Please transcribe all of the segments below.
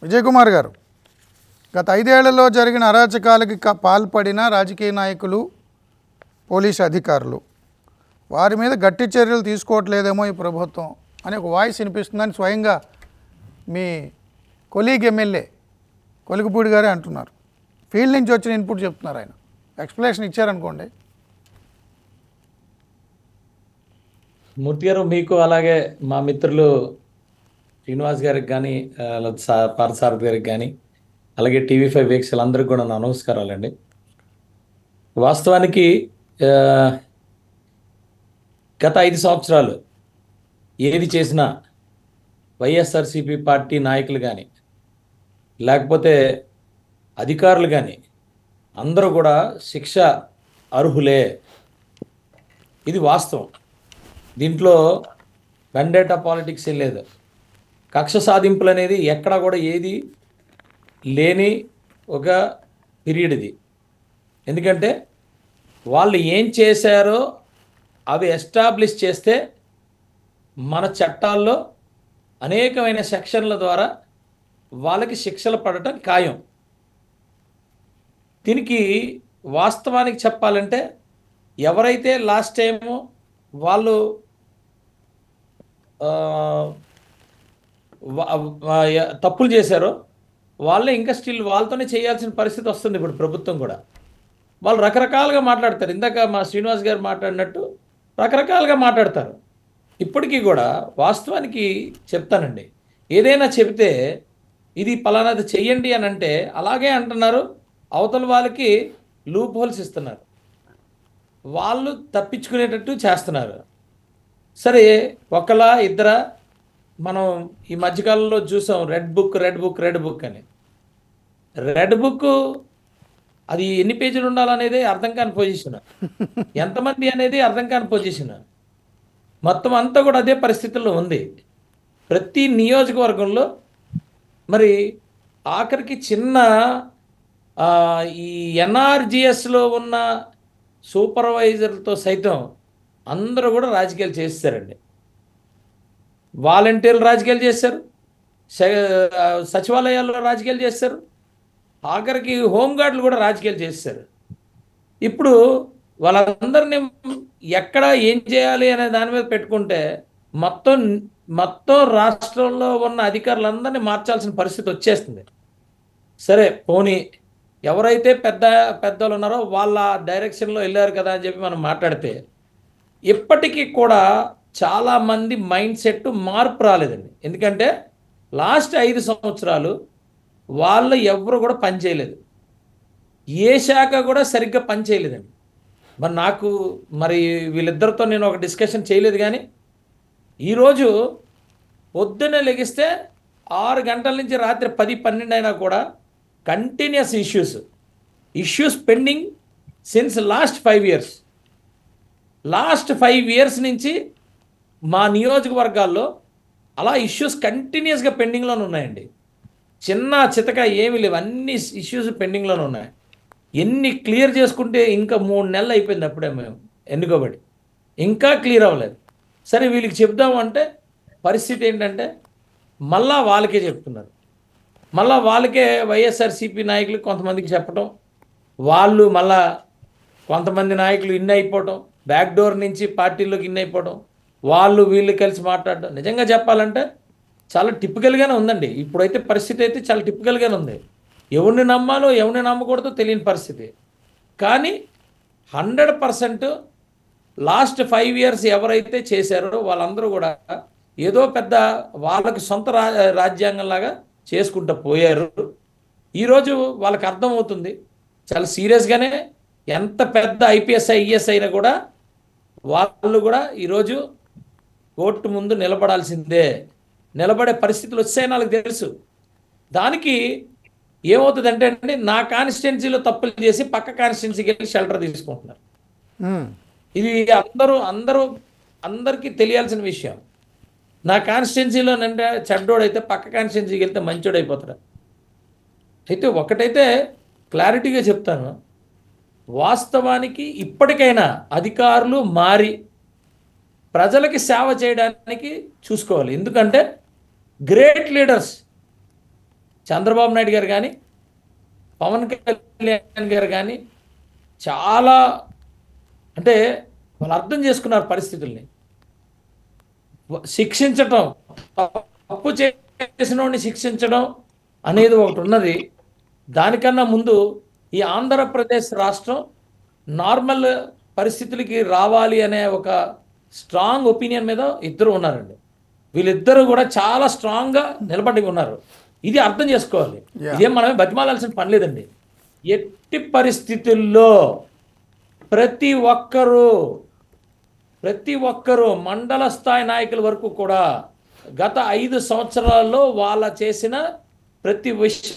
విజయ్ కుమార్ గారు గత ఐదేళ్లలో జరిగిన అరాచకాలకి క- పాల్పడిన రాజకీయ నాయకులు పోలీసు అధికారులు వారి మీద గట్టి చర్యలు తీసుకోవట్లేదేమో ఈ ప్రభుత్వం అని ఒక వాయిస్ వినిపిస్తుందని స్వయంగా మీ కొలీగ్ ఎమ్మెల్యే కొలిగిపూడి గారే అంటున్నారు ఫీల్డ్ నుంచి వచ్చిన ఇన్పుట్ చెప్తున్నారు ఆయన ఎక్స్ప్లెనేషన్ ఇచ్చారనుకోండి మూర్తి గారు మీకు అలాగే మా మిత్రులు శ్రీనివాస్ గారికి కానీ ఆ, సా- పార్థసారథి గారికి కానీ అలాగే టీవీ ఫైవ్ వీక్షలందరికీ కూడా నా నమస్కారాలండి వాస్తవానికి ఆ, గత ఐదు సంవత్సరాలు ఏది చేసినా వైఎస్ఆర్సిపి పార్టీ నాయకులు కానీ లేకపోతే అధికారులు కానీ అందరూ కూడా శిక్ష అర్హులే ఇది వాస్తవం దీంట్లో వెండేటా పాలిటిక్స్ ఏం లేదు కక్ష సాధింపులు అనేది ఎక్కడ కూడా ఏది లేని ఒక పీరియడ్ ఇది ఎందుకంటే వాళ్ళు ఏం చేశారో అవి ఎస్టాబ్లిష్ చేస్తే మన చట్టాల్లో అనేకమైన సెక్షన్ల ద్వారా వాళ్ళకి శిక్షలు పడటం ఖాయం దీనికి వాస్తవానికి చెప్పాలంటే ఎవరైతే లాస్ట్ టైము వాళ్ళు ఆ, వా- వా- య- తప్పులు చేశారో వాళ్ళే ఇంకా స్టిల్ వాళ్ళతోనే చేయాల్సిన పరిస్థితి వస్తుంది ఇప్పుడు ప్రభుత్వం కూడా వాళ్ళు రకరకాలుగా మాట్లాడతారు ఇందాక మా శ్రీనివాస్ గారు మాట్లాడినట్టు రకరకాలుగా మాట్లాడతారు ఇప్పటికీ కూడా వాస్తవానికి చెప్తానండి ఏదైనా చెబితే ఇది పలానాది చెయ్యండి అని అంటే అలాగే అంటున్నారు అవతల వాళ్ళకి లూప్ హోల్స్ ఇస్తున్నారు వాళ్ళు తప్పించుకునేటట్టు చేస్తున్నారు సరే ఒకలా ఇద్దరా మనం ఈ మధ్యకాలంలో చూసాం red book red book red book అని రెడ్ బుక్ అది ఎన్ని పేజీలు ఉండాలనేది అర్థం కాని పొజిషన్ ఎంతమంది అనేది అర్థం కాని పొజిషన్ మొత్తం అంతా కూడా అదే పరిస్థితుల్లో ఉంది ప్రతి నియోజకవర్గంలో మరి ఆఖరికి చిన్న ఆ, ఈ ఎన్ఆర్జిఎస్లో ఉన్న సూపర్వైజర్లతో సైతం అందరూ కూడా రాజకీయాలు చేస్తారండి వాలంటీర్లు రాజకీయాలు చేశారు స- ఆ, సచివాలయాల్లో రాజకీయాలు చేస్తారు ఆఖరికి హోంగార్డులు కూడా రాజకీయాలు చేస్తారు ఇప్పుడు వాళ్ళందరినీ ఎక్కడ ఏం చేయాలి అనే దాని మీద పెట్టుకుంటే మొత్తం మొత్తం రాష్ట్రంలో ఉన్న అధికారులందరినీ మార్చాల్సిన పరిస్థితి వచ్చేస్తుంది సరే పోనీ ఎవరైతే పెద్ద పెద్దలు ఉన్నారో వాళ్ళ డైరెక్షన్లో వెళ్ళారు కదా అని చెప్పి మనం మాట్లాడితే ఇప్పటికీ కూడా చాలామంది మైండ్ సెట్ మార్పు రాలేదండి ఎందుకంటే లాస్ట్ ఐదు సంవత్సరాలు వాళ్ళు ఎవరు కూడా పని చేయలేదు ఏ శాఖ కూడా సరిగ్గా పని చేయలేదండి మరి నాకు మరి వీళ్ళిద్దరితో నేను ఒక డిస్కషన్ చేయలేదు కానీ ఈరోజు పొద్దున్నే లెగిస్తే ఆరు గంటల నుంచి రాత్రి పది పన్నెండు అయినా కూడా continues issues issues pending since last five years last five years నుంచి మా నియోజకవర్గాల్లో అలా ఇష్యూస్ కంటిన్యూస్గా పెండింగ్లోనే ఉన్నాయండి చిన్న చితక ఏమీ లేవు అన్ని ఇష్యూస్ పెండింగ్లోనే ఉన్నాయి ఎన్ని క్లియర్ చేసుకుంటే ఇంకా మూడు నెలలు అయిపోయింది అప్పుడే మేము ఎన్నుకోబడి ఇంకా క్లియర్ అవ్వలేదు సరే వీళ్ళకి చెప్దాం అంటే పరిస్థితి ఏంటంటే మళ్ళా వాళ్ళకే చెప్తున్నారు మళ్ళా వాళ్ళకే వైఎస్ఆర్సీపీ నాయకులు కొంతమందికి చెప్పటం వాళ్ళు మళ్ళా కొంతమంది నాయకులు ఇన్ అయిపోవటం బ్యాక్ డోర్ నుంచి పార్టీలోకి ఇన్ అయిపోవడం వాళ్ళు వీళ్ళు కలిసి మాట్లాడడం నిజంగా చెప్పాలంటే చాలా టిపికల్గానే ఉందండి ఇప్పుడైతే పరిస్థితి అయితే చాలా టిపికల్గానే ఉంది ఎవరిని నమ్మాలో ఎవరిని నమ్మకూడదో తెలియని పరిస్థితి కానీ hundred percent last five years ఎవరైతే చేశారో వాళ్ళందరూ కూడా ఏదో పెద్ద వాళ్ళకి సొంత రా రాజ్యాంగంలాగా చేసుకుంటూ పోయారు ఈరోజు వాళ్ళకి అర్థమవుతుంది చాలా సీరియస్గానే ఎంత పెద్ద ఐపీఎస్ ఐఏఎస్ అయినా కూడా వాళ్ళు కూడా ఈరోజు కోర్టు ముందు నిలబడాల్సిందే నిలబడే పరిస్థితులు వచ్చాయని వాళ్ళకి తెలుసు దానికి ఏమవుతుందంటే అండి నా కాన్స్టిట్యున్సీలో తప్పులు చేసి పక్క కాన్స్టిట్యున్సీకి వెళ్ళి షెల్టర్ తీసుకుంటున్నారు మ్మ్. ఇది అందరూ అందరూ అందరికీ తెలియాల్సిన విషయం నా కాన్స్టిట్యున్సీలో అంటే చెడ్డోడైతే పక్క కాన్స్టిట్యున్సీకి వెళ్తే మంచోడు అయిపోతాడు అయితే ఒకటైతే క్లారిటీగా చెప్తాను వాస్తవానికి ఇప్పటికైనా అధికారులు మారి ప్రజలకి సేవ చేయడానికి చూసుకోవాలి ఎందుకంటే గ్రేట్ లీడర్స్ చంద్రబాబు నాయుడు గారు కానీ పవన్ కళ్యాణ్ గారు కానీ చాలా అంటే వాళ్ళు అర్థం చేసుకున్నారు పరిస్థితుల్ని శిక్షించటం తప్పు చేసిన వాడిని శిక్షించడం అనేది ఒకటి ఉన్నది దానికన్నా ముందు ఈ ఆంధ్రప్రదేశ్ రాష్ట్రం నార్మల్ పరిస్థితులకి రావాలి అనే ఒక స్ట్రాంగ్ ఒపీనియన్ మీద ఇద్దరు ఉన్నారండి వీళ్ళిద్దరూ కూడా చాలా స్ట్రాంగ్గా నిలబడి ఉన్నారు ఇది అర్థం చేసుకోవాలి Yeah. ఇదేం మనమే బతిమాలాల్సిన పని లేదండి ఎట్టి పరిస్థితుల్లో ప్రతి ఒక్కరూ ప్రతి ఒక్కరూ మండల స్థాయి నాయకుల వరకు కూడా గత ఐదు సంవత్సరాల్లో వాళ్ళ చేసిన ప్రతి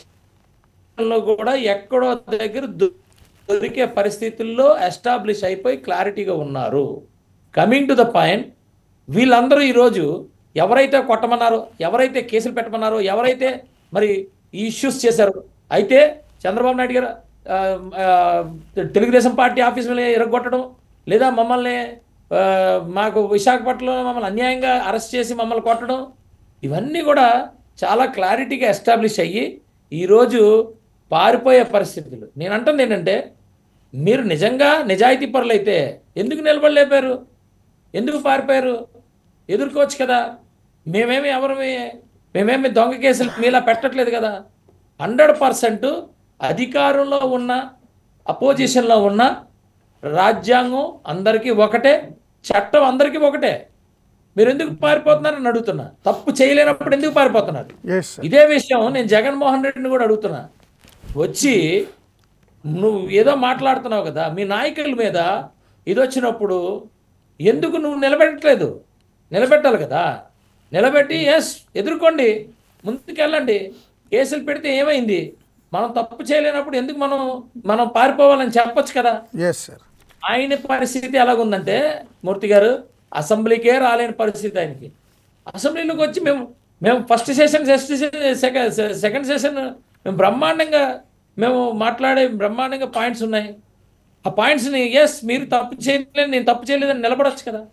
విషయంలో కూడా ఎక్కడో దగ్గర దొ- దొరికే పరిస్థితుల్లో ఎస్టాబ్లిష్ అయిపోయి క్లారిటీగా ఉన్నారు కమింగ్ టు ద పాయింట్ వీళ్ళందరూ ఈరోజు ఎవరైతే కొట్టమన్నారో ఎవరైతే కేసులు పెట్టమన్నారో ఎవరైతే మరి ఈ ఇష్యూస్ చేశారో అయితే చంద్రబాబు నాయుడు గారు ఆ, ఆ, తెలుగుదేశం పార్టీ ఆఫీస్ మీద ఎరగొట్టడం లేదా మమ్మల్ని ఆ, మాకు విశాఖపట్నంలో మమ్మల్ని అన్యాయంగా అరెస్ట్ చేసి మమ్మల్ని కొట్టడం ఇవన్నీ కూడా చాలా క్లారిటీగా ఎస్టాబ్లిష్ అయ్యి ఈరోజు పారిపోయే పరిస్థితులు నేను అంటుంది ఏంటంటే మీరు నిజంగా నిజాయితీ పరులైతే ఎందుకు నిలబడలేపారు ఎందుకు పారిపోయారు ఎదుర్కోవచ్చు కదా మేమేమి ఎవరిమి మేమేమి దొంగ కేసులు మీలా పెట్టట్లేదు కదా హండ్రెడ్ పర్సెంట్ అధికారంలో ఉన్న అపోజిషన్లో ఉన్న రాజ్యాంగం అందరికీ ఒకటే చట్టం అందరికీ ఒకటే మీరు ఎందుకు పారిపోతున్నారని అడుగుతున్నా తప్పు చేయలేనప్పుడు ఎందుకు పారిపోతున్నారు ఎస్ సార్ ఇదే విషయం నేను జగన్మోహన్ రెడ్డిని కూడా అడుగుతున్నా వచ్చి నువ్వు ఏదో మాట్లాడుతున్నావు కదా మీ నాయకుల మీద ఇది వచ్చినప్పుడు ఎందుకు నువ్వు నిలబెట్టలేదు నిలబెట్టాలి కదా నిలబెట్టి ఎస్ ఎదుర్కోండి ముందుకెళ్ళండి కేసులు పెడితే ఏమైంది మనం తప్పు చేయలేనప్పుడు ఎందుకు మనం మనం పారిపోవాలని చెప్పొచ్చు కదా ఎస్ సార్ ఆయన పరిస్థితి ఎలాగుందంటే మూర్తి గారు అసెంబ్లీకే రాలేని పరిస్థితి ఆయనకి అసెంబ్లీలోకి వచ్చి మేము మేము first session second second session మేము బ్రహ్మాండంగా మేము మాట్లాడే బ్రహ్మాండంగా పాయింట్స్ ఉన్నాయి ఆ పాయింట్స్ని ఎస్ మీరు తప్పు చేయలేదు నేను తప్పు చేయలేదని నిలబడొచ్చు కదా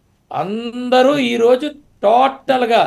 అందరూ ఈరోజు టోటల్గా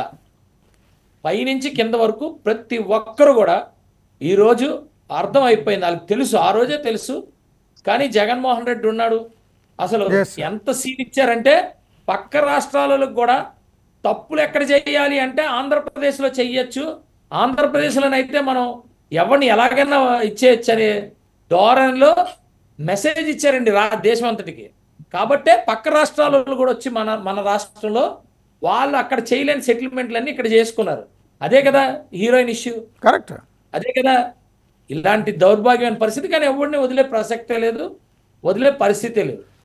పైనుంచి కింద వరకు ప్రతి ఒక్కరు కూడా ఈరోజు అర్థం అయిపోయింది వాళ్ళకి తెలుసు ఆ రోజే తెలుసు కానీ జగన్మోహన్ రెడ్డి ఉన్నాడు అసలు Yes, sir. ఎంత సీన్ ఇచ్చారంటే పక్క రాష్ట్రాలకు కూడా తప్పులు ఎక్కడ చేయాలి అంటే ఆంధ్రప్రదేశ్లో చెయ్యొచ్చు ఆంధ్రప్రదేశ్లోనైతే మనం ఎవరిని ఎలాగైనా ఇచ్చేయచ్చు అనే ధోరణిలో మెసేజ్ ఇచ్చారండి రా దేశం అంతటికి కాబట్టే పక్క రాష్ట్రాల వాళ్ళు కూడా వచ్చి మన మన రాష్ట్రంలో వాళ్ళు అక్కడ చేయలేని సెటిల్మెంట్లన్నీ ఇక్కడ చేసుకున్నారు అదే కదా హీరోయిన్ ఇష్యూ కరెక్ట్ అదే కదా ఇలాంటి దౌర్భాగ్యమైన పరిస్థితి కానీ ఎవరిని వదిలే ప్రసక్తే లేదు వదిలే పరిస్థితే లేదు